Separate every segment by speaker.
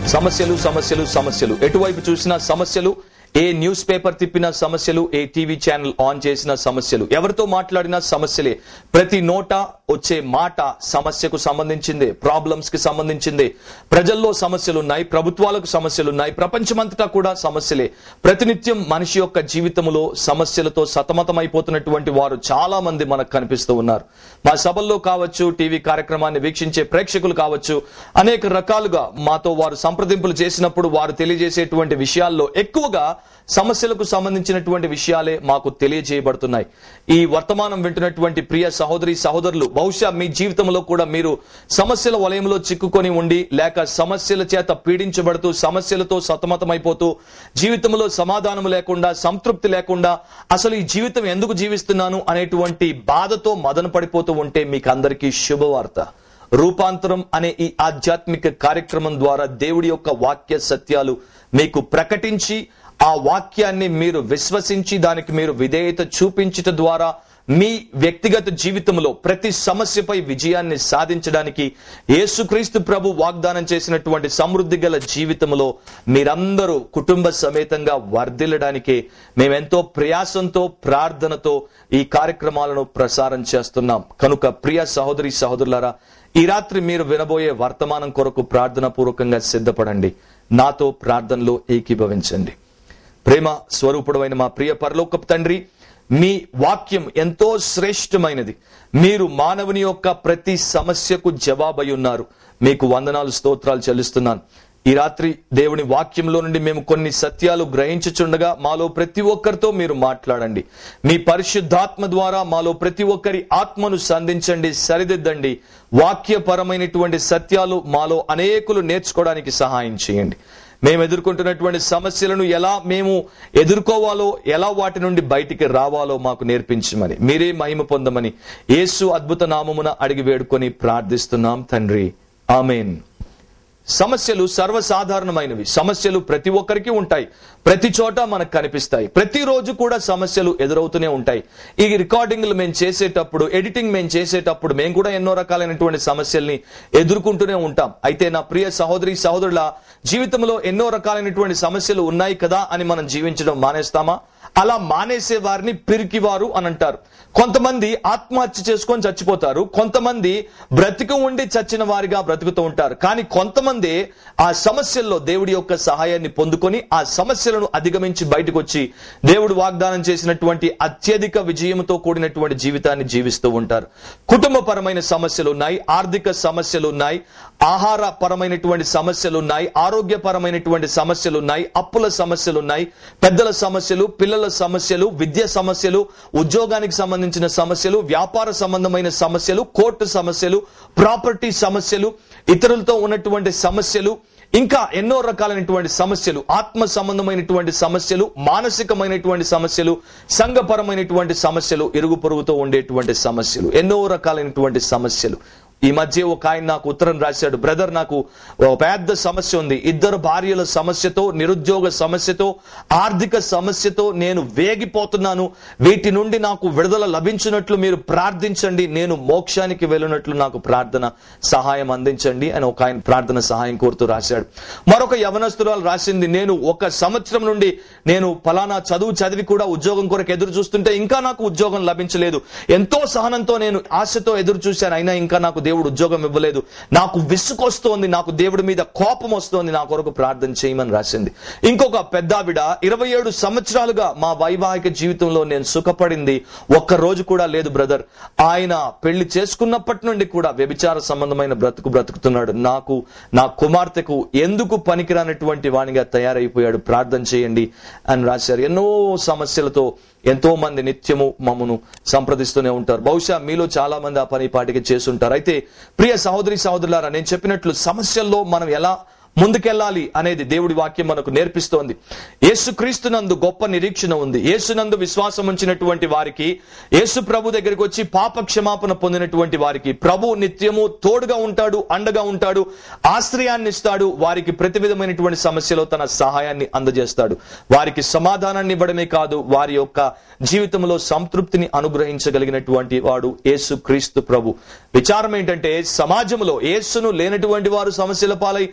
Speaker 1: సమస్యలు సమస్యలు సమస్యలు ఎటువైపు చూసినా సమస్యలు ఏ న్యూస్ పేపర్ తిప్పినా సమస్యలు ఏ టీవీ ఛానల్ ఆన్ చేసిన సమస్యలు ఎవరితో మాట్లాడినా సమస్యలే ప్రతి నోట వచ్చే మాట సమస్యకు సంబంధించిందే ప్రాబ్లమ్స్ కి సంబంధించిందే ప్రజల్లో సమస్యలు ఉన్నాయి ప్రభుత్వాలకు సమస్యలు ఉన్నాయి ప్రపంచమంతటా కూడా సమస్యలే ప్రతినిత్యం మనిషి యొక్క జీవితంలో సమస్యలతో సతమతమైపోతున్నటువంటి వారు చాలా మంది మనకు కనిపిస్తూ ఉన్నారు మా సభల్లో కావచ్చు టీవీ కార్యక్రమాన్ని వీక్షించే ప్రేక్షకులు కావచ్చు అనేక రకాలుగా మాతో వారు సంప్రదింపులు చేసినప్పుడు వారు తెలియజేసేటువంటి విషయాల్లో ఎక్కువగా సమస్యలకు సంబంధించినటువంటి విషయాలే మాకు తెలియజేయబడుతున్నాయి ఈ వర్తమానం వింటున్నటువంటి ప్రియ సహోదరి సహోదరులు బహుశా మీ జీవితంలో కూడా మీరు సమస్యల వలయంలో చిక్కుకొని ఉండి లేక సమస్యల చేత పీడించబడుతూ సమస్యలతో సతమతమైపోతూ జీవితంలో సమాధానం లేకుండా సంతృప్తి లేకుండా అసలు ఈ జీవితం ఎందుకు జీవిస్తున్నాను అనేటువంటి బాధతో మదన పడిపోతూ ఉంటే మీకు అందరికీ శుభవార్త రూపాంతరం అనే ఈ ఆధ్యాత్మిక కార్యక్రమం ద్వారా దేవుడి యొక్క వాక్య సత్యాలు మీకు ప్రకటించి ఆ వాక్యాన్ని మీరు విశ్వసించి దానికి మీరు విధేయత చూపించట ద్వారా మీ వ్యక్తిగత జీవితంలో ప్రతి సమస్యపై విజయాన్ని సాధించడానికి యేసుక్రీస్తు ప్రభు వాగ్దానం చేసినటువంటి సమృద్ధి గల జీవితంలో మీరందరూ కుటుంబ సమేతంగా వర్ధిల్లడానికే మేమెంతో ప్రయాసంతో ప్రార్థనతో ఈ కార్యక్రమాలను ప్రసారం చేస్తున్నాం కనుక ప్రియ సహోదరి సహోదరులారా ఈ రాత్రి మీరు వినబోయే వర్తమానం కొరకు ప్రార్థన పూర్వకంగా సిద్ధపడండి నాతో ప్రార్థనలో ఏకీభవించండి ప్రేమ స్వరూపుడమైన మా ప్రియ పరలోకపు తండ్రి మీ వాక్యం ఎంతో శ్రేష్టమైనది మీరు మానవుని యొక్క ప్రతి సమస్యకు జవాబై ఉన్నారు మీకు వందనాలు స్తోత్రాలు చెల్లిస్తున్నాను ఈ రాత్రి దేవుని వాక్యంలో నుండి మేము కొన్ని సత్యాలు గ్రహించుచుండగా మాలో ప్రతి ఒక్కరితో మీరు మాట్లాడండి మీ పరిశుద్ధాత్మ ద్వారా మాలో ప్రతి ఒక్కరి ఆత్మను సంధించండి సరిదిద్దండి వాక్యపరమైనటువంటి సత్యాలు మాలో అనేకులు నేర్చుకోవడానికి సహాయం చేయండి మేము ఎదుర్కొంటున్నటువంటి సమస్యలను ఎలా మేము ఎదుర్కోవాలో ఎలా వాటి నుండి బయటికి రావాలో మాకు నేర్పించమని మీరే మహిమ పొందమని యేసు అద్భుత నామమున అడిగి వేడుకొని ప్రార్థిస్తున్నాం తండ్రి ఆమెన్ సమస్యలు సర్వసాధారణమైనవి సమస్యలు ప్రతి ఒక్కరికి ఉంటాయి ప్రతి చోట మనకు కనిపిస్తాయి ప్రతిరోజు కూడా సమస్యలు ఎదురవుతూనే ఉంటాయి ఈ రికార్డింగ్లు మేము చేసేటప్పుడు ఎడిటింగ్ మేము చేసేటప్పుడు మేము కూడా ఎన్నో రకాలైనటువంటి సమస్యల్ని ఎదుర్కొంటూనే ఉంటాం అయితే నా ప్రియ సహోదరి సహోదరుల జీవితంలో ఎన్నో రకాలైనటువంటి సమస్యలు ఉన్నాయి కదా అని మనం జీవించడం మానేస్తామా అలా మానేసే వారిని పిరికివారు అని అంటారు కొంతమంది ఆత్మహత్య చేసుకొని చచ్చిపోతారు కొంతమంది బ్రతికి ఉండి చచ్చిన వారిగా బ్రతుకుతూ ఉంటారు కానీ కొంతమంది ఆ సమస్యల్లో దేవుడి యొక్క సహాయాన్ని పొందుకొని ఆ సమస్యలను అధిగమించి బయటకు వచ్చి దేవుడు వాగ్దానం చేసినటువంటి అత్యధిక విజయంతో కూడినటువంటి జీవితాన్ని జీవిస్తూ ఉంటారు కుటుంబపరమైన సమస్యలు ఉన్నాయి ఆర్థిక సమస్యలు ఉన్నాయి ఆహార పరమైనటువంటి సమస్యలు ఉన్నాయి ఆరోగ్యపరమైనటువంటి సమస్యలు ఉన్నాయి అప్పుల సమస్యలు ఉన్నాయి పెద్దల సమస్యలు పిల్లల సమస్యలు విద్య సమస్యలు ఉద్యోగానికి సంబంధించిన సమస్యలు వ్యాపార సంబంధమైన సమస్యలు కోర్టు సమస్యలు ప్రాపర్టీ సమస్యలు ఇతరులతో ఉన్నటువంటి సమస్యలు ఇంకా ఎన్నో రకాలైనటువంటి సమస్యలు ఆత్మ సంబంధమైనటువంటి సమస్యలు మానసికమైనటువంటి సమస్యలు సంఘపరమైనటువంటి సమస్యలు ఇరుగు పొరుగుతో ఉండేటువంటి సమస్యలు ఎన్నో రకాలైనటువంటి సమస్యలు ఈ మధ్య ఒక ఆయన నాకు ఉత్తరం రాశాడు బ్రదర్ నాకు ఓ పెద్ద సమస్య ఉంది ఇద్దరు భార్యల సమస్యతో నిరుద్యోగ సమస్యతో ఆర్థిక సమస్యతో నేను వేగిపోతున్నాను వీటి నుండి నాకు విడుదల లభించినట్లు మీరు ప్రార్థించండి నేను మోక్షానికి వెళ్ళినట్లు నాకు ప్రార్థన సహాయం అందించండి అని ఒక ఆయన ప్రార్థన సహాయం కోరుతూ రాశాడు మరొక యవనస్తురాలు రాసింది నేను ఒక సంవత్సరం నుండి నేను ఫలానా చదువు చదివి కూడా ఉద్యోగం కొరకు ఎదురు చూస్తుంటే ఇంకా నాకు ఉద్యోగం లభించలేదు ఎంతో సహనంతో నేను ఆశతో ఎదురు చూశాను అయినా ఇంకా నాకు దేవుడు ఉద్యోగం ఇవ్వలేదు నాకు విసుకొస్తోంది నాకు దేవుడి మీద కోపం వస్తోంది నా కొరకు ప్రార్థన చేయమని రాసింది ఇంకొక పెద్దావిడ ఇరవై ఏడు సంవత్సరాలుగా మా వైవాహిక జీవితంలో నేను సుఖపడింది ఒక్క రోజు కూడా లేదు బ్రదర్ ఆయన పెళ్లి చేసుకున్నప్పటి నుండి కూడా వ్యభిచార సంబంధమైన బ్రతుకు బ్రతుకుతున్నాడు నాకు నా కుమార్తెకు ఎందుకు పనికిరానటువంటి వాణిగా తయారైపోయాడు ప్రార్థన చేయండి అని రాశారు ఎన్నో సమస్యలతో ఎంతో మంది నిత్యము మమ్మను సంప్రదిస్తూనే ఉంటారు బహుశా మీలో చాలా మంది ఆ పని పాటికి చేస్తుంటారు అయితే ప్రియ సహోదరి సహోదరులారా నేను చెప్పినట్లు సమస్యల్లో మనం ఎలా ముందుకెళ్ళాలి అనేది దేవుడి వాక్యం మనకు నేర్పిస్తోంది యేసుక్రీస్తునందు గొప్ప నిరీక్షణ ఉంది యేసునందు విశ్వాసం ఉంచినటువంటి వారికి యేసు ప్రభు దగ్గరికి వచ్చి పాప క్షమాపణ పొందినటువంటి వారికి ప్రభు నిత్యము తోడుగా ఉంటాడు అండగా ఉంటాడు ఆశ్రయాన్ని ఇస్తాడు వారికి ప్రతి విధమైనటువంటి సమస్యలో తన సహాయాన్ని అందజేస్తాడు వారికి సమాధానాన్ని ఇవ్వడమే కాదు వారి యొక్క జీవితంలో సంతృప్తిని అనుగ్రహించగలిగినటువంటి వాడు యేసు క్రీస్తు ప్రభు విచారం ఏంటంటే సమాజంలో యేసును లేనటువంటి వారు సమస్యల పాలై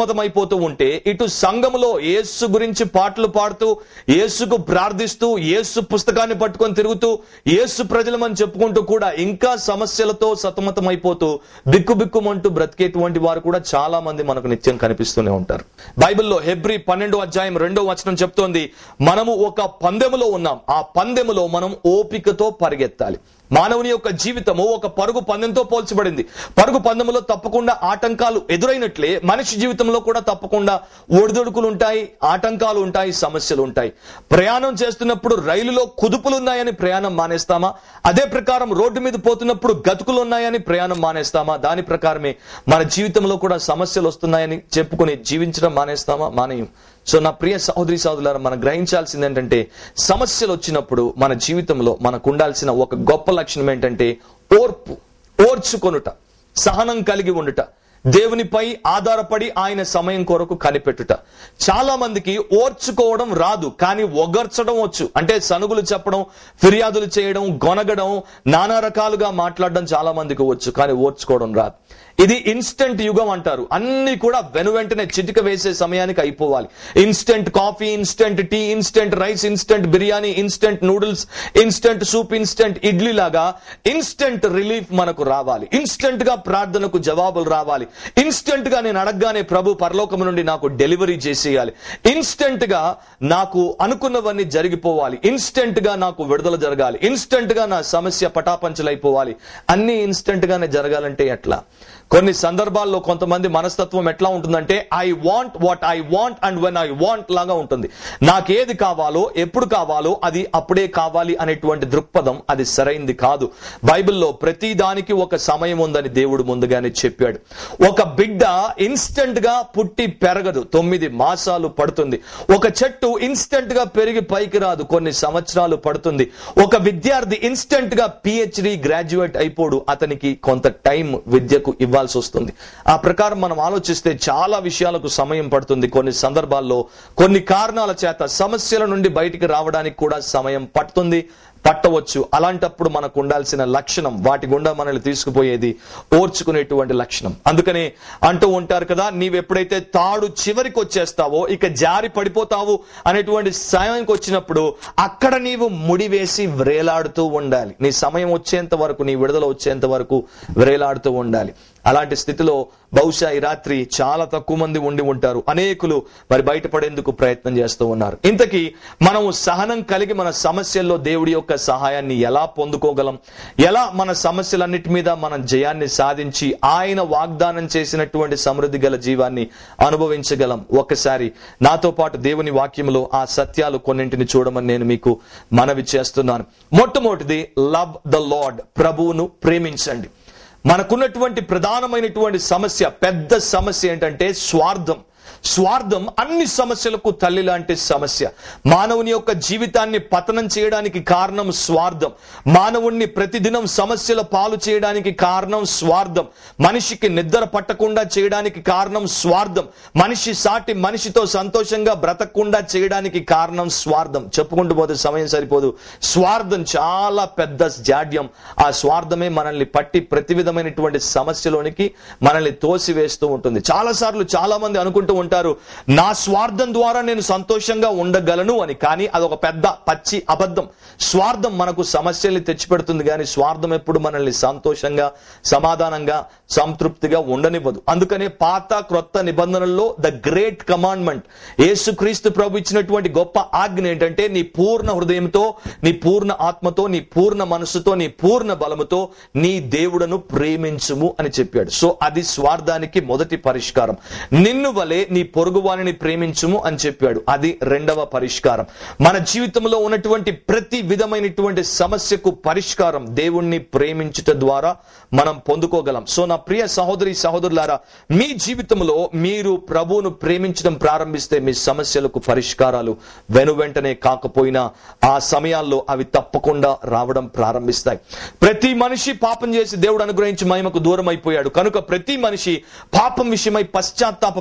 Speaker 1: సతమతమైపోతూ ఉంటే ఇటు సంఘములో యేసు గురించి పాటలు పాడుతూ యేసుకు ప్రార్థిస్తూ యేసు పుస్తకాన్ని పట్టుకొని తిరుగుతూ యేసు ప్రజలమని చెప్పుకుంటూ కూడా ఇంకా సమస్యలతో సతమతమైపోతూ బిక్కు బిక్కుమంటూ బ్రతికేటువంటి వారు కూడా చాలా మంది మనకు నిత్యం కనిపిస్తూనే ఉంటారు బైబిల్లో హెబ్రి పన్నెండో అధ్యాయం రెండో వచనం చెప్తోంది మనము ఒక పందెములో ఉన్నాం ఆ పందెములో మనం ఓపికతో పరిగెత్తాలి మానవుని యొక్క జీవితము ఒక పరుగు పందెంతో పోల్చబడింది పరుగు పందెములో తప్పకుండా ఆటంకాలు ఎదురైనట్లే మనిషి జీవితంలో కూడా తప్పకుండా ఒడిదొడుకులు ఉంటాయి ఆటంకాలు ఉంటాయి సమస్యలు ఉంటాయి ప్రయాణం చేస్తున్నప్పుడు రైలులో కుదుపులు ఉన్నాయని ప్రయాణం మానేస్తామా అదే ప్రకారం రోడ్డు మీద పోతున్నప్పుడు గతుకులు ఉన్నాయని ప్రయాణం మానేస్తామా దాని ప్రకారమే మన జీవితంలో కూడా సమస్యలు వస్తున్నాయని చెప్పుకొని జీవించడం మానేస్తామా మానేయం సో నా ప్రియ సహోదరి సహోదరులారా మనం గ్రహించాల్సింది ఏంటంటే సమస్యలు వచ్చినప్పుడు మన జీవితంలో మనకు ఉండాల్సిన ఒక గొప్ప లక్షణం ఏంటంటే ఓర్పు ఓర్చుకొనుట సహనం కలిగి ఉండుట దేవునిపై ఆధారపడి ఆయన సమయం కొరకు కనిపెట్టుట చాలా మందికి ఓర్చుకోవడం రాదు కానీ ఒగర్చడం వచ్చు అంటే సనుగులు చెప్పడం ఫిర్యాదులు చేయడం గొనగడం నానా రకాలుగా మాట్లాడడం చాలా మందికి వచ్చు కానీ ఓర్చుకోవడం రాదు ఇది ఇన్స్టెంట్ యుగం అంటారు అన్ని కూడా వెను వెంటనే చిటిక వేసే సమయానికి అయిపోవాలి instant coffee instant tea instant rice instant biryani instant noodles instant soup instant idli లాగా ఇన్స్టెంట్ రిలీఫ్ మనకు రావాలి ఇన్స్టెంట్ గా ప్రార్థనకు జవాబులు రావాలి ఇన్స్టెంట్ గా నేను అడగగానే ప్రభు పరలోకము నుండి నాకు డెలివరీ చేసేయాలి ఇన్స్టెంట్ గా నాకు అనుకున్నవన్నీ జరిగిపోవాలి ఇన్స్టెంట్ గా నాకు విడుదల జరగాలి ఇన్స్టెంట్ గా నా సమస్య పటాపంచలైపోవాలి అన్ని ఇన్స్టెంట్ గానే జరగాలంటే ఎట్లా కొన్ని సందర్భాల్లో కొంతమంది మనస్తత్వం ఎట్లా ఉంటుందంటే I want what I want and when I want లాగా ఉంటుంది నాకేది కావాలో ఎప్పుడు కావాలో అది అప్పుడే కావాలి అనేటువంటి దృక్పథం అది సరైంది కాదు బైబిల్లో ప్రతి దానికి ఒక సమయం ఉందని దేవుడు ముందుగానే చెప్పాడు ఒక బిడ్డ ఇన్స్టెంట్ గా పుట్టి పెరగదు తొమ్మిది మాసాలు పడుతుంది ఒక చెట్టు ఇన్స్టెంట్ గా పెరిగి పైకి రాదు కొన్ని సంవత్సరాలు పడుతుంది ఒక విద్యార్థి ఇన్స్టెంట్ గా పిహెచ్డి గ్రాడ్యుయేట్ అయిపోడు అతనికి కొంత టైం విద్యకు ఇవ్వాల్సి వస్తుంది ఆ ప్రకారం మనం ఆలోచిస్తే చాలా విషయాలకు సమయం పడుతుంది కొన్ని సందర్భాల్లో కొన్ని కారణాల చేత సమస్యల నుండి బయటికి రావడానికి కూడా సమయం పడుతుంది పట్టవచ్చు అలాంటప్పుడు మనకు ఉండాల్సిన లక్షణం వాటి గుండా మనల్ని తీసుకుపోయేది ఓర్చుకునేటువంటి లక్షణం అందుకనే అంటూ ఉంటారు కదా నీవు ఎప్పుడైతే తాడు చివరికి వచ్చేస్తావో ఇక జారి పడిపోతావు అనేటువంటి సమయానికి వచ్చినప్పుడు అక్కడ నీవు ముడివేసి వ్రేలాడుతూ ఉండాలి నీ సమయం వచ్చేంత వరకు నీ విడుదల వచ్చేంత వరకు వ్రేలాడుతూ ఉండాలి అలాంటి స్థితిలో బహుశా ఈ రాత్రి చాలా తక్కువ మంది ఉండి ఉంటారు అనేకులు మరి బయటపడేందుకు ప్రయత్నం చేస్తూ ఉన్నారు ఇంతకీ మనము సహనం కలిగి మన సమస్యల్లో దేవుడి యొక్క సహాయాన్ని ఎలా పొందుకోగలం ఎలా మన సమస్యలన్నిటి మీద మనం జయాన్ని సాధించి ఆయన వాగ్దానం చేసినటువంటి సమృద్ధి గల జీవాన్ని అనుభవించగలం ఒక్కసారి నాతో పాటు దేవుని వాక్యంలో ఆ సత్యాలు కొన్నింటిని చూడమని నేను మీకు మనవి చేస్తున్నాను మొట్టమొదటిది లవ్ ద లార్డ్ ప్రభువును ప్రేమించండి మనకున్నటువంటి ప్రధానమైనటువంటి సమస్య పెద్ద సమస్య ఏంటంటే స్వార్థం స్వార్థం అన్ని సమస్యలకు తల్లి లాంటి సమస్య మానవుని యొక్క జీవితాన్ని పతనం చేయడానికి కారణం స్వార్థం మానవుణ్ణి ప్రతిదినం సమస్యల పాలు చేయడానికి కారణం స్వార్థం మనిషికి నిద్ర పట్టకుండా చేయడానికి కారణం స్వార్థం మనిషి సాటి మనిషితో సంతోషంగా బ్రతకకుండా చేయడానికి కారణం స్వార్థం చెప్పుకుంటూ పోతే సమయం సరిపోదు స్వార్థం చాలా పెద్ద జాడ్యం ఆ స్వార్థమే మనల్ని పట్టి ప్రతి విధమైనటువంటి సమస్యలోనికి మనల్ని తోసివేస్తూ ఉంటుంది చాలా సార్లు చాలా మంది అనుకుంటూ ఉంటారు నా స్వార్థం ద్వారా నేను సంతోషంగా ఉండగలను అని కానీ అదొక పెద్ద పచ్చి అబద్ధం స్వార్థం మనకు సమస్యల్ని తెచ్చిపెడుతుంది కానీ స్వార్థం ఎప్పుడు మనల్ని సంతోషంగా సమాధానంగా సంతృప్తిగా ఉండనివ్వదు అందుకనే పాత క్రొత్త నిబంధనల్లో ద గ్రేట్ కమాండ్మెంట్ యేసుక్రీస్తు ప్రభు ఇచ్చినటువంటి గొప్ప ఆజ్ఞ ఏంటంటే నీ పూర్ణ హృదయంతో నీ పూర్ణ ఆత్మతో నీ పూర్ణ మనసుతో నీ పూర్ణ బలముతో నీ దేవుడను ప్రేమించుము అని చెప్పాడు సో అది స్వార్థానికి మొదటి పరిష్కారం నిన్ను వలె నీ పొరుగువానిని ప్రేమించుము అని చెప్పాడు అది రెండవ పరిష్కారం మన జీవితంలో ఉన్నటువంటి ప్రతి విధమైనటువంటి సమస్యకు పరిష్కారం దేవుణ్ణి ప్రేమించుట ద్వారా మనం పొందుకోగలం సో నా ప్రియ సహోదరి సహోదరులారా మీ జీవితంలో మీరు ప్రభువును ప్రేమించడం ప్రారంభిస్తే మీ సమస్యలకు పరిష్కారాలు వెను వెంటనే కాకపోయినా ఆ సమయాల్లో అవి తప్పకుండా రావడం ప్రారంభిస్తాయి ప్రతి మనిషి పాపం చేసి దేవుడు అనుగ్రహించి మహిమకు దూరం అయిపోయాడు కనుక ప్రతి మనిషి పాపం విషయమై పశ్చాత్తాపపడాలి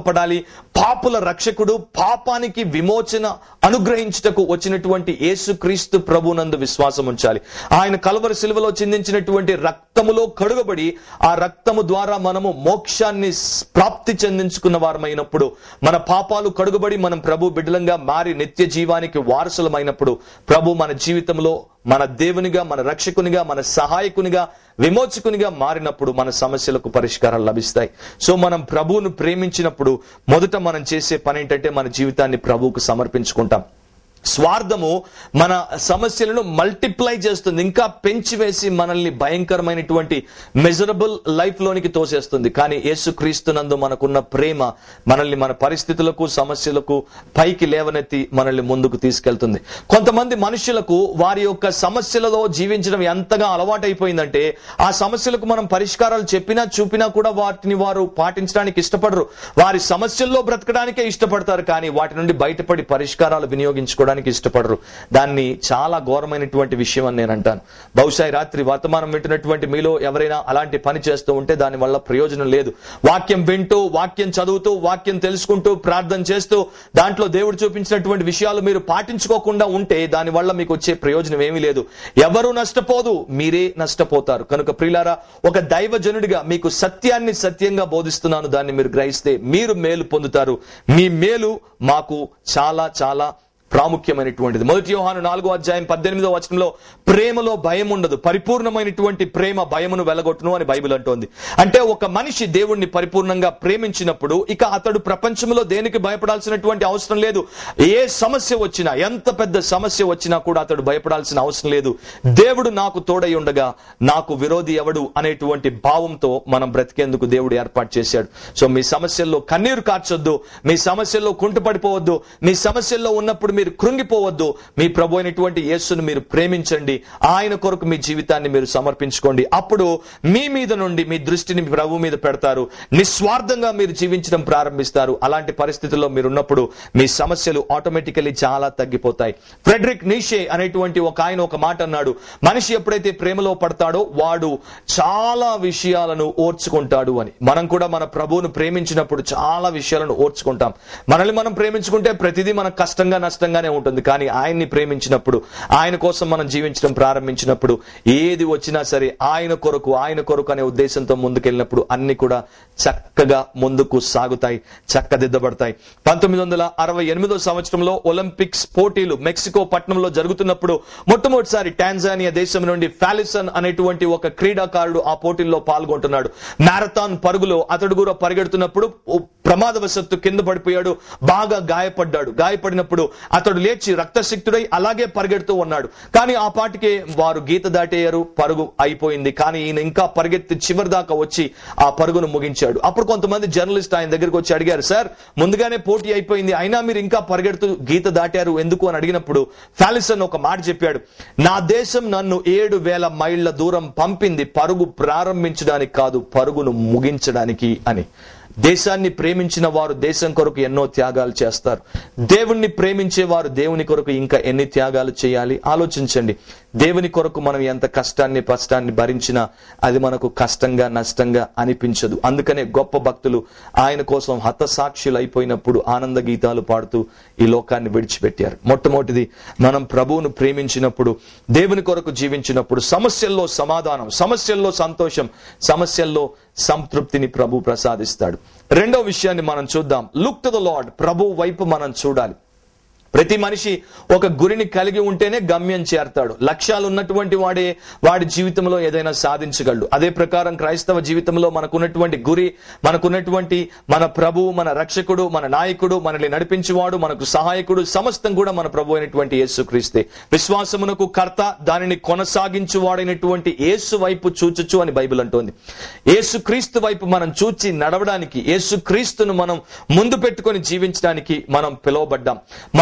Speaker 1: పాపుల రక్షకుడు పాపానికి విమోచన అనుగ్రహించుటకు వచ్చినటువంటి యేసుక్రీస్తు ప్రభునందు విశ్వాసం ఉంచాలి ఆయన కలవరి శిలువలో చిందించినటువంటి రక్తములో కడుగబడి ఆ రక్తము ద్వారా మనము మోక్షాన్ని స్- ప్రాప్తి చెందించుకున్న వారమైనప్పుడు మన పాపాలు కడుగబడి మనం ప్రభు బిడ్డలంగా మారి నిత్య జీవానికి వారసులమైనప్పుడు ప్రభు మన జీవితంలో మన దేవునిగా మన రక్షకునిగా మన సహాయకునిగా విమోచకునిగా మారినప్పుడు మన సమస్యలకు పరిష్కారాలు లభిస్తాయి సో మనం ప్రభువును ప్రేమించినప్పుడు మొదట మనం చేసే పని ఏంటంటే మన జీవితాన్ని ప్రభువుకు సమర్పించుకుంటాం స్వార్థము మన సమస్యలను మల్టిప్లై చేస్తుంది ఇంకా పెంచివేసి మనల్ని భయంకరమైనటువంటి మెజరబుల్ లైఫ్ లోనికి తోసేస్తుంది కానీ యేసుక్రీస్తునందు మనకున్న ప్రేమ మనల్ని మన పరిస్థితులకు సమస్యలకు పైకి లేవనెత్తి మనల్ని ముందుకు తీసుకెళ్తుంది కొంతమంది మనుషులకు వారి యొక్క సమస్యలలో జీవించడం ఎంతగా అలవాటైపోయిందంటే ఆ సమస్యలకు మనం పరిష్కారాలు చెప్పినా చూపినా కూడా వాటిని వారు పాటించడానికి ఇష్టపడరు వారి సమస్యల్లో బ్రతకడానికే ఇష్టపడతారు కానీ వాటి నుండి బయటపడి పరిష్కారాలు వినియోగించుకోవడానికి ఇష్టపడరు దాన్ని చాలా ఘోరమైనటువంటి విషయం అని నేను అంటాను బహుశా ఈ రాత్రి వర్తమానం వింటున్నటువంటి మీలో ఎవరైనా అలాంటి పని చేస్తూ ఉంటే దాని వల్ల ప్రయోజనం లేదు వాక్యం వింటూ వాక్యం చదువుతూ వాక్యం తెలుసుకుంటూ ప్రార్థన చేస్తూ దాంట్లో దేవుడు చూపించినటువంటి విషయాలు మీరు పాటించుకోకుండా ఉంటే దాని వల్ల మీకు వచ్చే ప్రయోజనం ఏమీ లేదు ఎవరు నష్టపోదు మీరే నష్టపోతారు కనుక ప్రియులారా ఒక దైవజనుడిగా మీకు సత్యాన్ని సత్యంగా బోధిస్తున్నాను దాన్ని మీరు గ్రహిస్తే మీరు మేలు పొందుతారు మీ మేలు మాకు చాలా చాలా ప్రాముఖ్యమైనటువంటిది మొదటి యోహాను నాలుగో అధ్యాయం పద్దెనిమిదో వచనంలో ప్రేమలో భయం ఉండదు పరిపూర్ణమైనటువంటి ప్రేమ భయమును వెలగొట్టును అని బైబిల్ అంటోంది అంటే ఒక మనిషి దేవుణ్ణి పరిపూర్ణంగా ప్రేమించినప్పుడు ఇక అతడు ప్రపంచంలో దేనికి భయపడాల్సినటువంటి అవసరం లేదు ఏ సమస్య వచ్చినా ఎంత పెద్ద సమస్య వచ్చినా కూడా అతడు భయపడాల్సిన అవసరం లేదు దేవుడు నాకు తోడై ఉండగా నాకు విరోధి ఎవడు అనేటువంటి భావంతో మనం బ్రతికేందుకు దేవుడు ఏర్పాటు చేశాడు సో మీ సమస్యల్లో కన్నీరు కార్చొద్దు మీ సమస్యల్లో కుంటుపడిపోవద్దు మీ సమస్యల్లో ఉన్నప్పుడు మీరు కృంగిపోవద్దు మీ ప్రభు అయినటువంటి యేసును మీరు ప్రేమించండి ఆయన కొరకు మీ జీవితాన్ని మీరు సమర్పించుకోండి అప్పుడు మీ మీద నుండి మీ దృష్టిని మీ ప్రభు మీద పెడతారు నిస్వార్థంగా మీరు జీవించడం ప్రారంభిస్తారు అలాంటి పరిస్థితుల్లో మీరు ఉన్నప్పుడు మీ సమస్యలు ఆటోమేటికలీ చాలా తగ్గిపోతాయి ఫ్రెడరిక్ నీషే అనేటువంటి ఒక ఆయన ఒక మాట అన్నాడు మనిషి ఎప్పుడైతే ప్రేమలో పడతాడో వాడు చాలా విషయాలను ఓర్చుకుంటాడు అని మనం కూడా మన ప్రభువును ప్రేమించినప్పుడు చాలా విషయాలను ఓర్చుకుంటాం మనల్ని మనం ప్రేమించుకుంటే ప్రతిదీ మనకు కష్టంగా నష్టంగానే ఉంటుంది కానీ ఆయన్ని ప్రేమించినప్పుడు ఆయన కోసం మనం జీవించడం ప్రారంభించినప్పుడు ఏది వచ్చినా సరే ఆయన కొరకు ఆయన కొరకు అనే ఉద్దేశంతో ముందుకెళ్ళినప్పుడు అన్ని కూడా చక్కగా ముందుకు సాగుతాయి చక్కదిద్దబడతాయి పంతొమ్మిది వందల అరవై ఎనిమిదో సంవత్సరంలో ఒలింపిక్స్ పోటీలు మెక్సికో పట్టణంలో జరుగుతున్నప్పుడు మొట్టమొదటిసారి టాంజానియా దేశం నుండి ఫాలిసన్ అనేటువంటి ఒక క్రీడాకారుడు ఆ పోటీల్లో పాల్గొంటున్నాడు మ్యారథాన్ పరుగులో అతడు కూడా పరిగెడుతున్నప్పుడు ఓ ప్రమాదవశత్తు కింద పడిపోయాడు బాగా గాయపడ్డాడు గాయపడినప్పుడు అతడు లేచి రక్తశక్తుడై అలాగే పరిగెడుతూ ఉన్నాడు కానీ ఆ పాటికే వారు గీత దాటేయారు పరుగు అయిపోయింది కానీ ఈయన ఇంకా పరిగెత్తి చివరి దాకా వచ్చి ఆ పరుగును ముగించాడు అప్పుడు కొంతమంది జర్నలిస్ట్ ఆయన దగ్గరికి వచ్చి అడిగారు సార్ ముందుగానే పోటీ అయిపోయింది అయినా మీరు ఇంకా పరిగెడుతూ గీత దాటారు ఎందుకు అని అడిగినప్పుడు ఫాలిసన్ ఒక మాట చెప్పాడు నా దేశం నన్ను ఏడు వేల మైళ్ళ దూరం పంపింది పరుగు ప్రారంభించడానికి కాదు పరుగును ముగించడానికి అని దేశాన్ని ప్రేమించిన వారు దేశం కొరకు ఎన్నో త్యాగాలు చేస్తారు దేవుణ్ణి ప్రేమించే వారు దేవుని కొరకు ఇంకా ఎన్ని త్యాగాలు చేయాలి ఆలోచించండి దేవుని కొరకు మనం ఎంత కష్టాన్ని కష్టాన్ని భరించినా అది మనకు కష్టంగా నష్టంగా అనిపించదు అందుకనే గొప్ప భక్తులు ఆయన కోసం హతసాక్షులు అయిపోయినప్పుడు ఆనంద గీతాలు పాడుతూ ఈ లోకాన్ని విడిచిపెట్టారు మొట్టమొదటిది మనం ప్రభువును ప్రేమించినప్పుడు దేవుని కొరకు జీవించినప్పుడు సమస్యల్లో సమాధానం సమస్యల్లో సంతోషం సమస్యల్లో సంతృప్తిని ప్రభు ప్రసాదిస్తాడు రెండో విషయాన్ని మనం చూద్దాం లుక్ టు ద లార్డ్ ప్రభు వైపు మనం చూడాలి ప్రతి మనిషి ఒక గురిని కలిగి ఉంటేనే గమ్యం చేరతాడు లక్ష్యాలు ఉన్నటువంటి వాడే వాడి జీవితంలో ఏదైనా సాధించగలడు అదే ప్రకారం క్రైస్తవ జీవితంలో మనకున్నటువంటి గురి మనకున్నటువంటి మన ప్రభు మన రక్షకుడు మన నాయకుడు మనల్ని నడిపించేవాడు మనకు సహాయకుడు సమస్తం కూడా మన ప్రభు అయినటువంటి యేసుక్రీస్తే విశ్వాసమునకు కర్త దానిని కొనసాగించువాడైనటువంటి యేసు వైపు చూచుచు అని బైబిల్ అంటోంది యేసుక్రీస్తు వైపు మనం చూచి నడవడానికి యేసుక్రీస్తును మనం ముందు పెట్టుకొని జీవించడానికి మనం పిలువబడ్డాం మన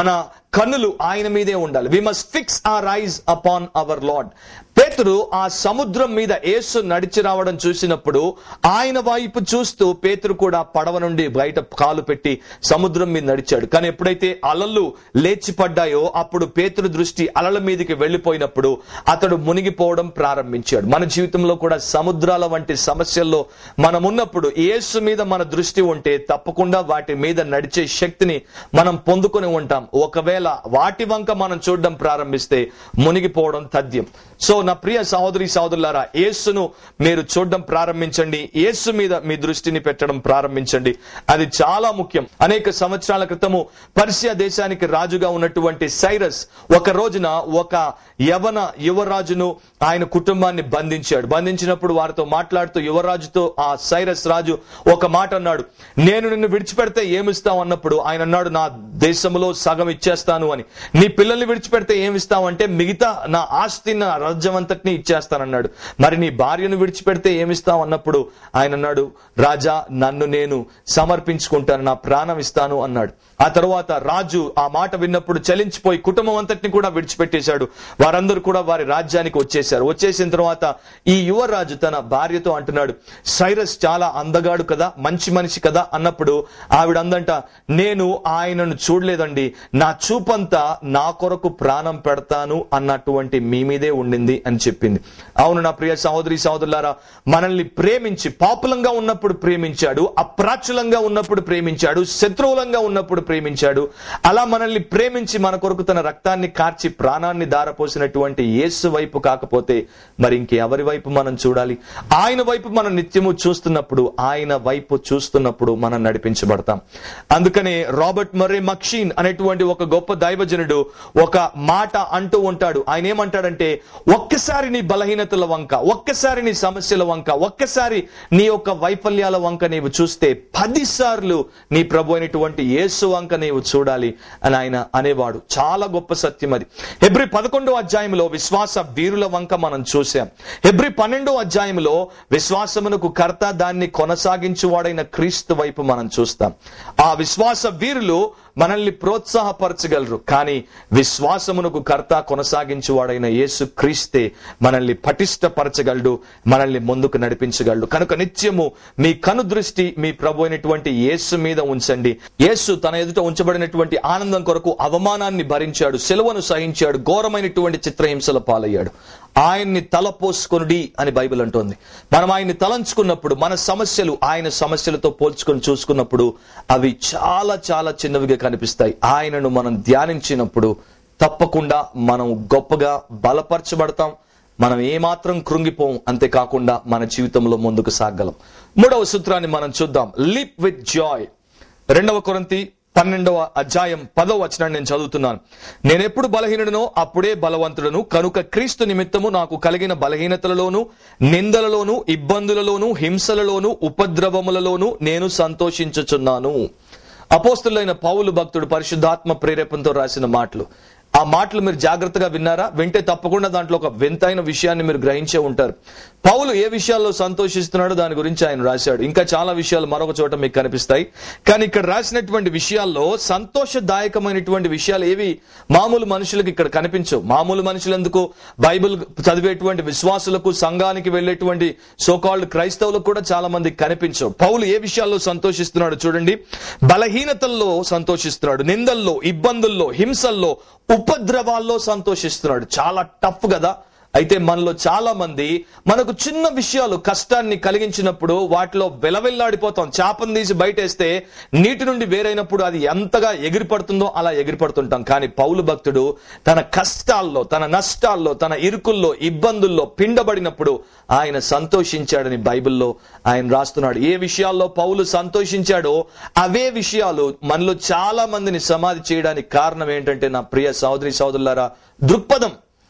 Speaker 1: కన్నులు ఆయన మీదే ఉండాలి we must fix our eyes upon our lord పేతురు ఆ సముద్రం మీద యేసు నడిచి రావడం చూసినప్పుడు ఆయన వైపు చూస్తూ పేతురు కూడా పడవ నుండి బయట కాలు పెట్టి సముద్రం మీద నడిచాడు కానీ ఎప్పుడైతే అలలు లేచి పడ్డాయో అప్పుడు పేతురు దృష్టి అలల మీదకి వెళ్లిపోయినప్పుడు అతడు మునిగిపోవడం ప్రారంభించాడు మన జీవితంలో కూడా సముద్రాల వంటి సమస్యల్లో మనం ఉన్నప్పుడు యేసు మీద మన దృష్టి ఉంటే తప్పకుండా వాటి మీద నడిచే శక్తిని మనం పొందుకొని ఉంటాం ఒకవేళ వాటి వంక మనం చూడడం ప్రారంభిస్తే మునిగిపోవడం తథ్యం సో నా ప్రియ సహోదరి సహోదరులారా యేసును మీరు చూడడం ప్రారంభించండి యేసు మీద మీ దృష్టిని పెట్టడం ప్రారంభించండి అది చాలా ముఖ్యం అనేక సంవత్సరాల క్రితము పర్షియా దేశానికి రాజుగా ఉన్నటువంటి సైరస్ ఒక రోజున ఒక యవన యువరాజును ఆయన కుటుంబాన్ని బంధించాడు బంధించినప్పుడు వారితో మాట్లాడుతూ యువరాజుతో ఆ సైరస్ రాజు ఒక మాట అన్నాడు నేను నిన్ను విడిచిపెడితే ఏమిస్తావు అన్నప్పుడు ఆయన అన్నాడు నా దేశంలో సగం ఇచ్చేస్తాను అని నీ పిల్లల్ని విడిచిపెడితే ఏమిస్తావు అంటే మిగతా నా ఆస్తి నా రాజ్యం అంతటిని ఇచ్చేస్తానన్నాడు మరి నీ భార్యను విడిచిపెడితే ఏమిస్తావు అన్నప్పుడు ఆయన అన్నాడు రాజా నన్ను నేను సమర్పించుకుంటాను నా ప్రాణం ఇస్తాను అన్నాడు ఆ తరువాత రాజు ఆ మాట విన్నప్పుడు చలించిపోయి కుటుంబం అంతటిని కూడా విడిచిపెట్టేశాడు వారందరూ కూడా వారి రాజ్యానికి వచ్చేశారు వచ్చేసిన తర్వాత ఈ యువరాజు తన భార్యతో అంటున్నాడు సైరస్ చాలా అందగాడు కదా మంచి మనిషి కదా అన్నప్పుడు ఆవిడ అందంట నేను ఆయనను చూడలేదండి నా చూపంతా నా కొరకు ప్రాణం పెడతాను అన్నటువంటి మీ మీదే ఉండింది అని చెప్పింది అవును నా ప్రియ సహోదరి సహోదరులారా మనల్ని ప్రేమించి పాపులంగా ఉన్నప్పుడు ప్రేమించాడు అప్రాచులంగా ఉన్నప్పుడు ప్రేమించాడు శత్రువులంగా ఉన్నప్పుడు ప్రేమించాడు అలా మనల్ని ప్రేమించి మన కొరకు తన రక్తాన్ని కార్చి ప్రాణాన్ని దారపోసినటువంటి యేసు వైపు కాకపోతే మరి ఇంకెవరి వైపు మనం చూడాలి ఆయన వైపు మనం నిత్యము చూస్తున్నప్పుడు ఆయన వైపు చూస్తున్నప్పుడు మనం నడిపించబడతాం అందుకనే రాబర్ట్ మర్రే మక్షీన్ అనేటువంటి ఒక గొప్ప దైవజనుడు ఒక మాట అంటూ ఉంటాడు ఆయన ఏమంటాడంటే ఒక్కసారి నీ బలహీనతల వంక ఒక్కసారి నీ సమస్యల వంక ఒక్కసారి నీ యొక్క వైఫల్యాల వంక నీవు చూస్తే పది సార్లు నీ ప్రభు అయినటువంటి యేసు వంక నీవు చూడాలి అని ఆయన అనేవాడు చాలా గొప్ప సత్యం అది హెబ్రి పదకొండో అధ్యాయంలో విశ్వాస వీరుల వంక మనం చూసాం హెబ్రి పన్నెండో అధ్యాయంలో విశ్వాసమునకు కర్త దాన్ని కొనసాగించువాడైన క్రీస్తు వైపు మనం చూస్తాం ఆ విశ్వాస వీరులు మనల్ని ప్రోత్సాహపరచగలరు కానీ విశ్వాసమునకు కర్త కొనసాగించువాడైన యేసు క్రీస్తే మనల్ని పటిష్టపరచగలడు మనల్ని ముందుకు నడిపించగలడు కనుక నిత్యము మీ కను దృష్టి మీ ప్రభు అయినటువంటి యేసు మీద ఉంచండి యేసు తన ఎదుట ఉంచబడినటువంటి ఆనందం కొరకు అవమానాన్ని భరించాడు సెలవును సహించాడు ఘోరమైనటువంటి చిత్రహింసల పాలయ్యాడు ఆయన్ని తలపోసుకొనుడి అని బైబిల్ అంటోంది మనం ఆయన్ని తలంచుకున్నప్పుడు మన సమస్యలు ఆయన సమస్యలతో పోల్చుకొని చూసుకున్నప్పుడు అవి చాలా చాలా చిన్నవిగా కనిపిస్తాయి ఆయనను మనం ధ్యానించినప్పుడు తప్పకుండా మనం గొప్పగా బలపరచబడతాం మనం ఏమాత్రం కృంగిపోం అంతేకాకుండా మన జీవితంలో ముందుకు సాగలం మూడవ సూత్రాన్ని మనం చూద్దాం లిప్ విత్ జాయ్ రెండవ కొరంతి పన్నెండవ అధ్యాయం పదవ వచనాన్ని నేను చదువుతున్నాను నేనెప్పుడు బలహీనుడనో అప్పుడే బలవంతుడను కనుక క్రీస్తు నిమిత్తము నాకు కలిగిన బలహీనతలలోను నిందలలోను ఇబ్బందులలోను హింసలలోను ఉపద్రవములలోను నేను సంతోషించుచున్నాను అపోస్తులైన పౌలు భక్తుడు పరిశుద్ధాత్మ ప్రేరేపణతో రాసిన మాటలు ఆ మాటలు మీరు జాగ్రత్తగా విన్నారా వింటే తప్పకుండా దాంట్లో ఒక వింతైన విషయాన్ని మీరు గ్రహించే ఉంటారు పౌలు ఏ విషయాల్లో సంతోషిస్తున్నాడో దాని గురించి ఆయన రాశాడు ఇంకా చాలా విషయాలు మరొక చోట మీకు కనిపిస్తాయి కానీ ఇక్కడ రాసినటువంటి విషయాల్లో సంతోషదాయకమైనటువంటి విషయాలు ఏవి మామూలు మనుషులకు ఇక్కడ కనిపించవు మామూలు మనుషులందుకు బైబిల్ చదివేటువంటి విశ్వాసులకు సంఘానికి వెళ్ళేటువంటి సోకాల్డ్ క్రైస్తవులకు కూడా చాలా మందికి కనిపించవు పౌలు ఏ విషయాల్లో సంతోషిస్తున్నాడు చూడండి బలహీనతల్లో సంతోషిస్తున్నాడు నిందల్లో ఇబ్బందుల్లో హింసల్లో ఉపద్రవాల్లో సంతోషిస్తున్నాడు చాలా టఫ్ కదా అయితే మనలో చాలా మంది మనకు చిన్న విషయాలు కష్టాన్ని కలిగించినప్పుడు వాటిలో వెలవెల్లాడిపోతాం చేపను తీసి బయటేస్తే నీటి నుండి వేరైనప్పుడు అది ఎంతగా ఎగిరిపడుతుందో అలా ఎగిరిపడుతుంటాం కానీ పౌలు భక్తుడు తన కష్టాల్లో తన నష్టాల్లో తన ఇరుకుల్లో ఇబ్బందుల్లో పిండబడినప్పుడు ఆయన సంతోషించాడని బైబిల్లో ఆయన రాస్తున్నాడు ఏ విషయాల్లో పౌలు సంతోషించాడో అవే విషయాలు మనలో చాలా మందిని సమాధి చేయడానికి కారణం ఏంటంటే నా ప్రియ సహోదరి సహోదరులారా దృక్పథం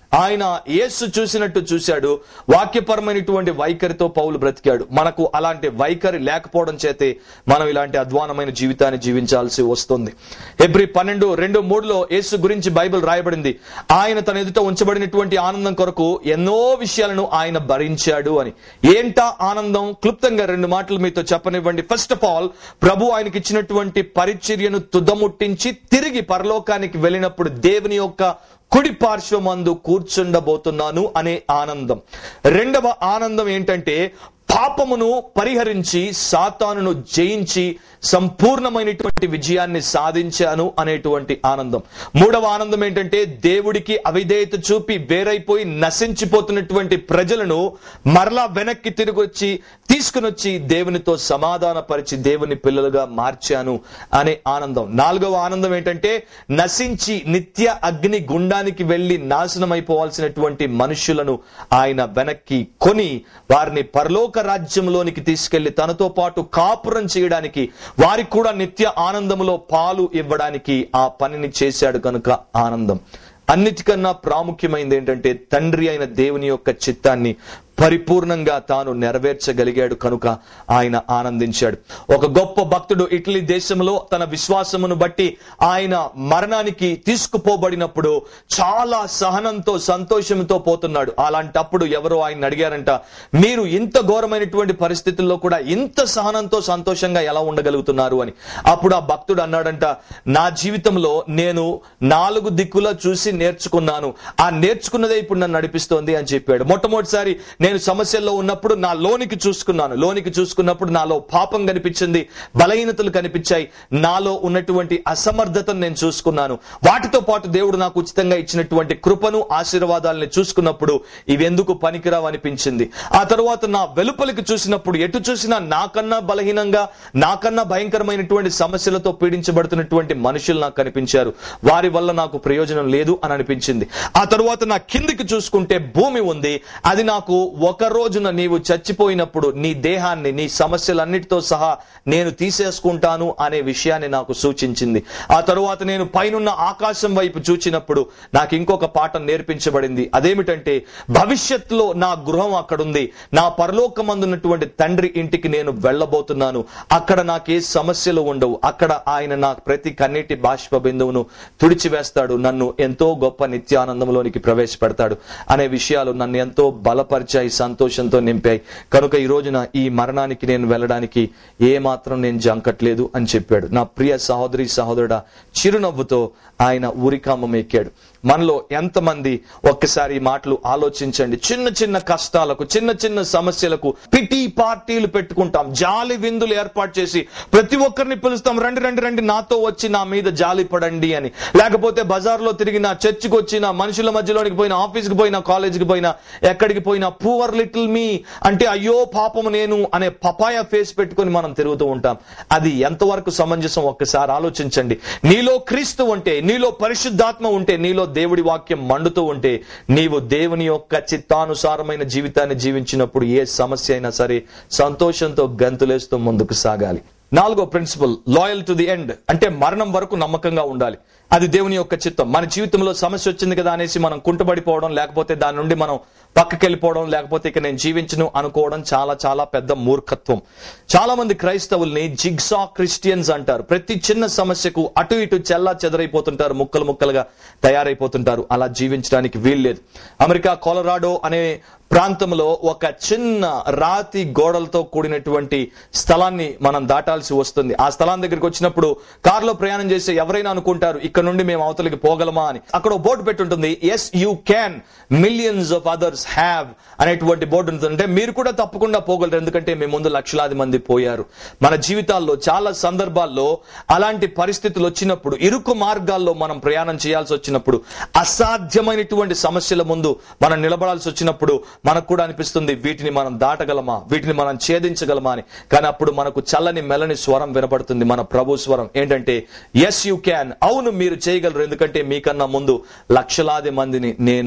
Speaker 1: ఆయన యేసు చూసినట్టు చూశాడు వాక్యపరమైనటువంటి వైఖరితో పౌలు బ్రతికాడు మనకు అలాంటి వైఖరి లేకపోవడం చేతే మనం ఇలాంటి అధ్వానమైన జీవితాన్ని జీవించాల్సి వస్తుంది ఎబ్రి పన్నెండు రెండు మూడులో యేసు గురించి బైబిల్ రాయబడింది ఆయన తన ఎదుట ఉంచబడినటువంటి ఆనందం కొరకు ఎన్నో విషయాలను ఆయన భరించాడు అని ఏంటా ఆనందం క్లుప్తంగా రెండు మాటలు మీతో చెప్పనివ్వండి ఫస్ట్ ఆఫ్ ఆల్ ప్రభు ఆయనకి ఇచ్చినటువంటి పరిచర్యను తుదముట్టించి తిరిగి పరలోకానికి వెళ్ళినప్పుడు దేవుని యొక్క కుడి పార్శ్వమందు కూర్చుండబోతున్నాను అనే ఆనందం రెండవ ఆనందం ఏంటంటే పాపమును పరిహరించి సాతానును జయించి సంపూర్ణమైనటువంటి విజయాన్ని సాధించాను అనేటువంటి ఆనందం మూడవ ఆనందం ఏంటంటే దేవుడికి అవిధేయత చూపి వేరైపోయి నశించిపోతున్నటువంటి ప్రజలను మరలా వెనక్కి తిరిగి వచ్చి తీసుకునొచ్చి దేవునితో సమాధాన పరిచి దేవుని పిల్లలుగా మార్చాను అనే ఆనందం నాలుగవ ఆనందం ఏంటంటే నశించి నిత్య అగ్ని గుండానికి వెళ్లి నాశనం అయిపోవాల్సినటువంటి మనుషులను ఆయన వెనక్కి కొని వారిని పరలోక రాజ్యంలోనికి తీసుకెళ్లి తనతో పాటు కాపురం చేయడానికి వారికి కూడా నిత్య ఆనందములో పాలు ఇవ్వడానికి ఆ పనిని చేశాడు కనుక ఆనందం అన్నిటికన్నా ప్రాముఖ్యమైనది ఏంటంటే తండ్రి అయిన దేవుని యొక్క చిత్తాన్ని పరిపూర్ణంగా తాను నెరవేర్చగలిగాడు కనుక ఆయన ఆనందించాడు ఒక గొప్ప భక్తుడు ఇటలీ దేశంలో తన విశ్వాసమును బట్టి ఆయన మరణానికి తీసుకుపోబడినప్పుడు చాలా సహనంతో సంతోషంతో పోతున్నాడు అలాంటప్పుడు ఎవరో ఆయన అడిగారంట మీరు ఇంత ఘోరమైనటువంటి పరిస్థితుల్లో కూడా ఇంత సహనంతో సంతోషంగా ఎలా ఉండగలుగుతున్నారు అని అప్పుడు ఆ భక్తుడు అన్నాడంట నా జీవితంలో నేను నాలుగు దిక్కులా చూసి నేర్చుకున్నాను ఆ నేర్చుకున్నదే ఇప్పుడు నన్ను నడిపిస్తోంది అని చెప్పాడు మొట్టమొదటిసారి నేను సమస్యల్లో ఉన్నప్పుడు నా లోనికి చూసుకున్నాను లోనికి చూసుకున్నప్పుడు నాలో పాపం కనిపించింది బలహీనతలు కనిపించాయి నాలో ఉన్నటువంటి అసమర్థతను నేను చూసుకున్నాను వాటితో పాటు దేవుడు నాకు ఉచితంగా ఇచ్చినటువంటి కృపను ఆశీర్వాదాలని చూసుకున్నప్పుడు ఇవెందుకు పనికిరావు అనిపించింది ఆ తర్వాత నా వెలుపలికి చూసినప్పుడు ఎటు చూసినా నాకన్నా బలహీనంగా నాకన్నా భయంకరమైనటువంటి సమస్యలతో పీడించబడుతున్నటువంటి మనుషులు నాకు కనిపించారు వారి వల్ల నాకు ప్రయోజనం లేదు అని అనిపించింది ఆ తరువాత నా కిందికి చూసుకుంటే భూమి ఉంది అది నాకు ఒక రోజున నీవు చచ్చిపోయినప్పుడు నీ దేహాన్ని నీ సమస్యలన్నిటితో సహా నేను తీసేసుకుంటాను అనే విషయాన్ని నాకు సూచించింది ఆ తరువాత నేను పైనున్న ఆకాశం వైపు చూచినప్పుడు నాకు ఇంకొక పాఠం నేర్పించబడింది అదేమిటంటే భవిష్యత్తులో నా గృహం అక్కడుంది నా పరలోకమందున్నటువంటి తండ్రి ఇంటికి నేను వెళ్ళబోతున్నాను అక్కడ నాకే సమస్యలు ఉండవు అక్కడ ఆయన నా ప్రతి కన్నీటి బాష్ప బిందువును తుడిచివేస్తాడు నన్ను ఎంతో గొప్ప నిత్యానందంలోనికి ప్రవేశపెడతాడు అనే విషయాలు నన్ను ఎంతో బలపరిచాయి సంతోషంతో నింపాయి కనుక ఈ రోజున ఈ మరణానికి నేను వెళ్ళడానికి ఏ మాత్రం నేను జంకట్లేదు అని చెప్పాడు నా ప్రియ సహోదరి సహోదరుడా చిరునవ్వుతో ఆయన ఉరికామం ఎక్కాడు మనలో ఎంతమంది ఒక్కసారి ఈ మాటలు ఆలోచించండి చిన్న చిన్న కష్టాలకు చిన్న చిన్న సమస్యలకు పిటి పార్టీలు పెట్టుకుంటాం జాలి విందులు ఏర్పాటు చేసి ప్రతి ఒక్కరిని పిలుస్తాం రండి రండి రండి నాతో వచ్చి నా మీద జాలి పడండి అని లేకపోతే బజార్లో తిరిగిన చర్చికి వచ్చిన మనుషుల మధ్యలోనికి పోయిన ఆఫీస్కి పోయినా కాలేజీకి పోయినా ఎక్కడికి పోయినా పూవర్ లిటిల్ మీ అంటే అయ్యో పాపము నేను అనే పపాయ ఫేస్ పెట్టుకొని మనం తిరుగుతూ ఉంటాం అది ఎంతవరకు సమంజసం ఒక్కసారి ఆలోచించండి నీలో క్రీస్తు ఉంటే నీలో పరిశుద్ధాత్మ ఉంటే నీలో దేవుడి వాక్యం మండుతూ ఉంటే నీవు దేవుని యొక్క చిత్తానుసారమైన జీవితాన్ని జీవించినప్పుడు ఏ సమస్య అయినా సరే సంతోషంతో గంతులేస్తూ ముందుకు సాగాలి నాలుగో principle loyal to the end అంటే మరణం వరకు నమ్మకంగా ఉండాలి అది దేవుని యొక్క చిత్తం మన జీవితంలో సమస్య వచ్చింది కదా అనేసి మనం కుంటబడిపోవడం లేకపోతే దాని నుండి మనం పక్కకి వెళ్ళిపోవడం లేకపోతే ఇక నేను జీవించను అనుకోవడం చాలా చాలా పెద్ద మూర్ఖత్వం చాలా మంది క్రైస్తవుల్ని జిగ్సా క్రిస్టియన్స్ అంటారు ప్రతి చిన్న సమస్యకు అటు ఇటు చెల్లా చెదరైపోతుంటారు ముక్కలు ముక్కలుగా తయారైపోతుంటారు అలా జీవించడానికి వీల్లేదు అమెరికా కొలరాడో అనే ప్రాంతంలో ఒక చిన్న రాతి గోడలతో కూడినటువంటి స్థలాన్ని మనం దాటాల్సి వస్తుంది ఆ స్థలం దగ్గరికి వచ్చినప్పుడు కారులో ప్రయాణం చేసే ఎవరైనా అనుకుంటారు ఇక్కడ నుండి మేము అవతలికి పోగలమా అని అక్కడ ఒక బోర్డు పెట్టుంటుంది yes you can millions of others have అనేటువంటి బోర్డు ఉంటుంది అంటే మీరు కూడా తప్పకుండా పోగలరు ఎందుకంటే మీ ముందు లక్షలాది మంది పోయారు మన జీవితాల్లో చాలా సందర్భాల్లో అలాంటి పరిస్థితులు వచ్చినప్పుడు ఇరుకు మార్గాల్లో మనం ప్రయాణం చేయాల్సి వచ్చినప్పుడు అసాధ్యమైనటువంటి సమస్యల ముందు మనం నిలబడాల్సి వచ్చినప్పుడు మనకు కూడా అనిపిస్తుంది వీటిని మనం దాటగలమా వీటిని మనం ఛేదించగలమా అని కానీ అప్పుడు మనకు చల్లని మెలని స్వరం వినపడుతుంది మన ప్రభు స్వరం ఏంటంటే ఎస్ యూ క్యాన్ అవును మీరు చేయగలరు ఎందుకంటే మీకన్నా ముందు లక్షలాది మందిని నేను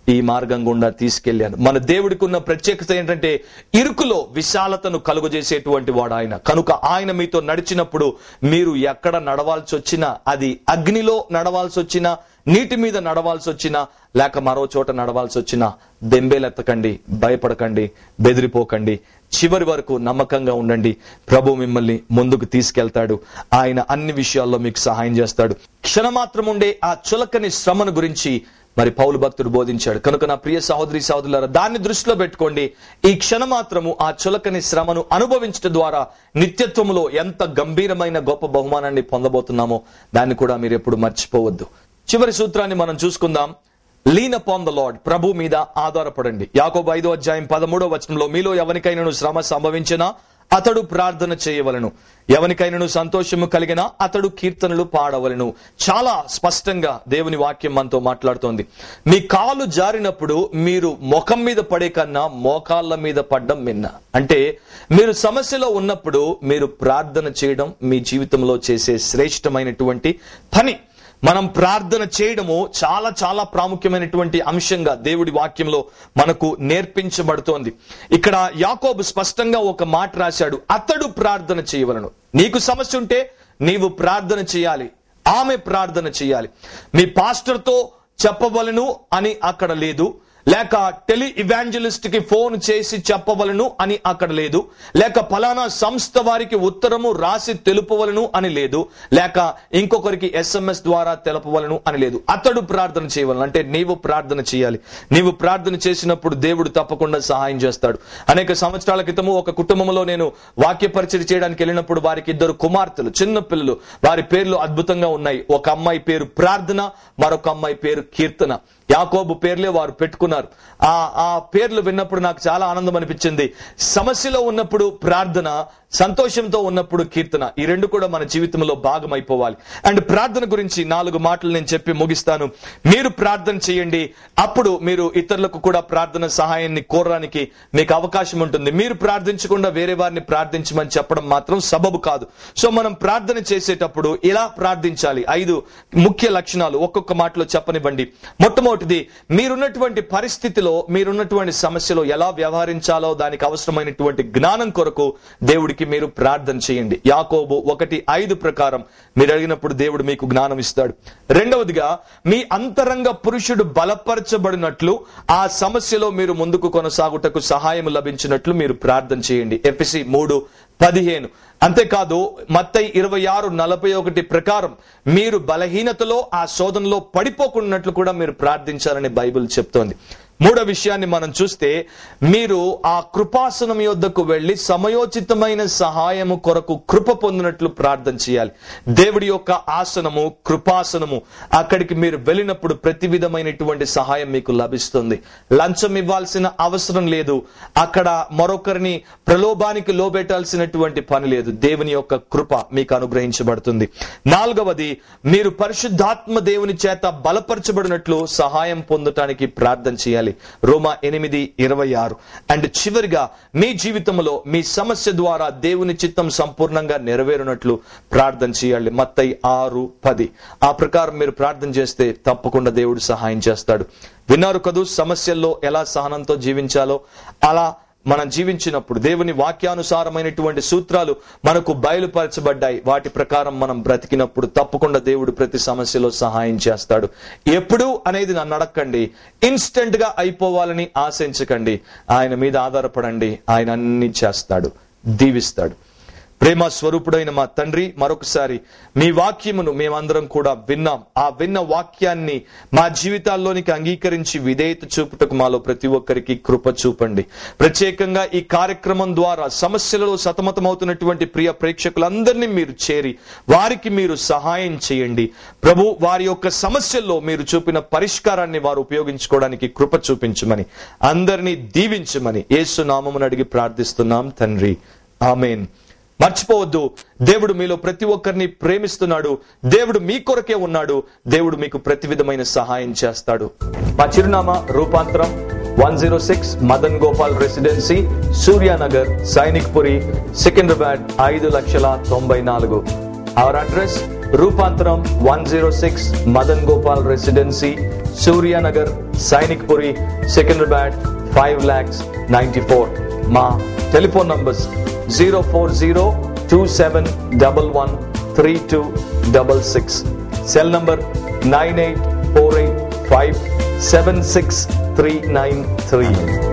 Speaker 1: ఈ మార్గం గుండా తీసుకెళ్లాను మన దేవుడికి ఉన్న ప్రత్యేకత ఏంటంటే ఇరుకులో విశాలతను కలుగజేసేటువంటి వాడు ఆయన కనుక ఆయన మీతో నడిచినప్పుడు మీరు ఎక్కడ నడవాల్సి వచ్చినా అది అగ్నిలో నడవాల్సి వచ్చినా నీటి మీద నడవాల్సి వచ్చినా లేక మరో చోట నడవాల్సి వచ్చినా బెంబేలెత్తకండి భయపడకండి బెదిరిపోకండి చివరి వరకు నమ్మకంగా ఉండండి ప్రభు మిమ్మల్ని ముందుకు తీసుకెళ్తాడు ఆయన అన్ని విషయాల్లో మీకు సహాయం చేస్తాడు క్షణమాత్రం ఉండే ఆ చులకని శ్రమను గురించి మరి పౌలు భక్తుడు బోధించాడు కనుక నా ప్రియ సహోదరి సహోదరులారా దాన్ని దృష్టిలో పెట్టుకోండి ఈ క్షణమాత్రము ఆ చులకని శ్రమను అనుభవించడం ద్వారా నిత్యత్వములో ఎంత గంభీరమైన గొప్ప బహుమానాన్ని పొందబోతున్నామో దాన్ని కూడా మీరు ఎప్పుడు మర్చిపోవద్దు చివరి సూత్రాన్ని మనం చూసుకుందాం లీన్ అపాన్ ద లార్డ్ ప్రభు మీద ఆధారపడండి యాకోబు ఐదో అధ్యాయం పదమూడో వచనంలో మీలో ఎవరికైనాను శ్రమ సంభవించినా అతడు ప్రార్థన చేయవలను ఎవరికైనాను సంతోషము కలిగినా అతడు కీర్తనలు పాడవలను చాలా స్పష్టంగా దేవుని వాక్యం మనతో మాట్లాడుతోంది మీ కాలు జారినప్పుడు మీరు ముఖం మీద పడే కన్నా మోకాళ్ళ మీద పడ్డం మిన్న అంటే మీరు సమస్యలో ఉన్నప్పుడు మీరు ప్రార్థన చేయడం మీ జీవితంలో చేసే శ్రేష్టమైనటువంటి పని మనం ప్రార్థన చేయడము చాలా చాలా ప్రాముఖ్యమైనటువంటి అంశంగా దేవుడి వాక్యంలో మనకు నేర్పించబడుతోంది ఇక్కడ యాకోబు స్పష్టంగా ఒక మాట రాశాడు అతడు ప్రార్థన చేయవలను నీకు సమస్య ఉంటే నీవు ప్రార్థన చేయాలి ఆమె ప్రార్థన చేయాలి మీ పాస్టర్తో చెప్పవలను అని అక్కడ లేదు లేక టెలి ఇవాంజలిస్ట్ కి ఫోన్ చేసి చెప్పవలను అని అక్కడ లేదు లేక ఫలానా సంస్థ వారికి ఉత్తరము రాసి తెలుపవలను అని లేదు లేక ఇంకొకరికి ఎస్ఎంఎస్ ద్వారా తెలపవలను అని లేదు అతడు ప్రార్థన చేయవలను అంటే నీవు ప్రార్థన చేయాలి నీవు ప్రార్థన చేసినప్పుడు దేవుడు తప్పకుండా సహాయం చేస్తాడు అనేక సంవత్సరాల క్రితము ఒక కుటుంబంలో నేను వాక్య పరిచయం చేయడానికి వెళ్ళినప్పుడు వారికి ఇద్దరు కుమార్తెలు చిన్న పిల్లలు వారి పేర్లు అద్భుతంగా ఉన్నాయి ఒక అమ్మాయి పేరు ప్రార్థన మరొక అమ్మాయి పేరు కీర్తన యాకోబు పేర్లే వారు పెట్టుకున్నారు ఆ ఆ పేర్లు విన్నప్పుడు నాకు చాలా ఆనందం అనిపించింది సమస్యలో ఉన్నప్పుడు ప్రార్థన సంతోషంతో ఉన్నప్పుడు కీర్తన ఈ రెండు కూడా మన జీవితంలో భాగమైపోవాలి అండ్ ప్రార్థన గురించి నాలుగు మాటలు నేను చెప్పి ముగిస్తాను మీరు ప్రార్థన చేయండి అప్పుడు మీరు ఇతరులకు కూడా ప్రార్థన సహాయాన్ని కోరడానికి మీకు అవకాశం ఉంటుంది మీరు ప్రార్థించకుండా వేరే వారిని ప్రార్థించమని చెప్పడం మాత్రం సబబు కాదు సో మనం ప్రార్థన చేసేటప్పుడు ఇలా ప్రార్థించాలి ఐదు ముఖ్య లక్షణాలు ఒక్కొక్క మాటలో చెప్పనివ్వండి మొట్టమొదటిది మీరున్నటువంటి పరిస్థితిలో మీరున్నటువంటి సమస్యలో ఎలా వ్యవహరించాలో దానికి అవసరమైనటువంటి జ్ఞానం కొరకు దేవుడికి మీరు ప్రార్థన చేయండి యాకోబు ఒకటి ఐదు ప్రకారం మీరు అడిగినప్పుడు దేవుడు మీకు జ్ఞానం ఇస్తాడు రెండవదిగా మీ అంతరంగ పురుషుడు బలపరచబడినట్లు ఆ సమస్యలో మీరు ముందుకు కొనసాగుటకు సహాయం లభించినట్లు మీరు ప్రార్థన చేయండి ఎఫ్సి మూడు పదిహేను అంతేకాదు మత్తై ఇరవై ఆరు నలభై ఒకటి ప్రకారం మీరు బలహీనతలో ఆ శోధనలో పడిపోకున్నట్లు కూడా మీరు ప్రార్థించాలని బైబిల్ చెప్తోంది మూడో విషయాన్ని మనం చూస్తే మీరు ఆ కృపాసనం యొద్దకు వెళ్లి సమయోచితమైన సహాయము కొరకు కృప పొందినట్లు ప్రార్థన చేయాలి దేవుడి యొక్క ఆసనము కృపాసనము అక్కడికి మీరు వెళ్ళినప్పుడు ప్రతి విధమైనటువంటి సహాయం మీకు లభిస్తుంది లంచం ఇవ్వాల్సిన అవసరం లేదు అక్కడ మరొకరిని ప్రలోభానికి లోబెట్టాల్సినటువంటి పని లేదు దేవుని యొక్క కృప మీకు అనుగ్రహించబడుతుంది నాలుగవది మీరు పరిశుద్ధాత్మ దేవుని చేత బలపరచబడినట్లు సహాయం పొందటానికి ప్రార్థన చేయాలి రోమా ఎనిమిది ఇరవై ఆరు అండ్ చివరిగా మీ జీవితంలో మీ సమస్య ద్వారా దేవుని చిత్తం సంపూర్ణంగా నెరవేరునట్లు ప్రార్థన చేయాలి మత్తై ఆరు పది ఆ ప్రకారం మీరు ప్రార్థన చేస్తే తప్పకుండా దేవుడు సహాయం చేస్తాడు విన్నారు కదూ సమస్యల్లో ఎలా సహనంతో జీవించాలో అలా మనం జీవించినప్పుడు దేవుని వాక్యానుసారమైనటువంటి సూత్రాలు మనకు బయలుపరచబడ్డాయి వాటి ప్రకారం మనం బ్రతికినప్పుడు తప్పకుండా దేవుడు ప్రతి సమస్యలో సహాయం చేస్తాడు ఎప్పుడు అనేది నన్ను అడగండి ఇన్స్టెంట్ గా అయిపోవాలని ఆశించకండి ఆయన మీద ఆధారపడండి ఆయన అన్ని చేస్తాడు దీవిస్తాడు ప్రేమ స్వరూపుడైన మా తండ్రి మరొకసారి మీ వాక్యమును మేమందరం కూడా విన్నాం ఆ విన్న వాక్యాన్ని మా జీవితాల్లోనికి అంగీకరించి విధేయత చూపుటకు మాలో ప్రతి ఒక్కరికి కృప చూపండి ప్రత్యేకంగా ఈ కార్యక్రమం ద్వారా సమస్యలలో సతమతమవుతున్నటువంటి ప్రియ ప్రేక్షకులందరినీ మీరు చేరి వారికి మీరు సహాయం చేయండి ప్రభు వారి యొక్క సమస్యల్లో మీరు చూపిన పరిష్కారాన్ని వారు ఉపయోగించుకోవడానికి కృప చూపించమని అందరినీ దీవించమని యేసు నామమును అడిగి ప్రార్థిస్తున్నాం తండ్రి ఆమెన్ మర్చిపోవద్దు దేవుడు మీలో ప్రతి ఒక్కరిని ప్రేమిస్తున్నాడు దేవుడు మీ కొరకే ఉన్నాడు దేవుడు మీకు ప్రతి విధమైన సహాయం చేస్తాడు మా చిరునామా Rupantaram one zero six Madan Gopal residency Suryanagar Sainikpuri Secunderabad ఐదు లక్షల తొంభై నాలుగు our address Rupantaram one zero six Madan Gopal residency Suryanagar Sainikpuri Secunderabad five lakhs ninety four మా telephone numbers zero four zero two seven double one three two double six cell number nine eight four eight five seven six three nine three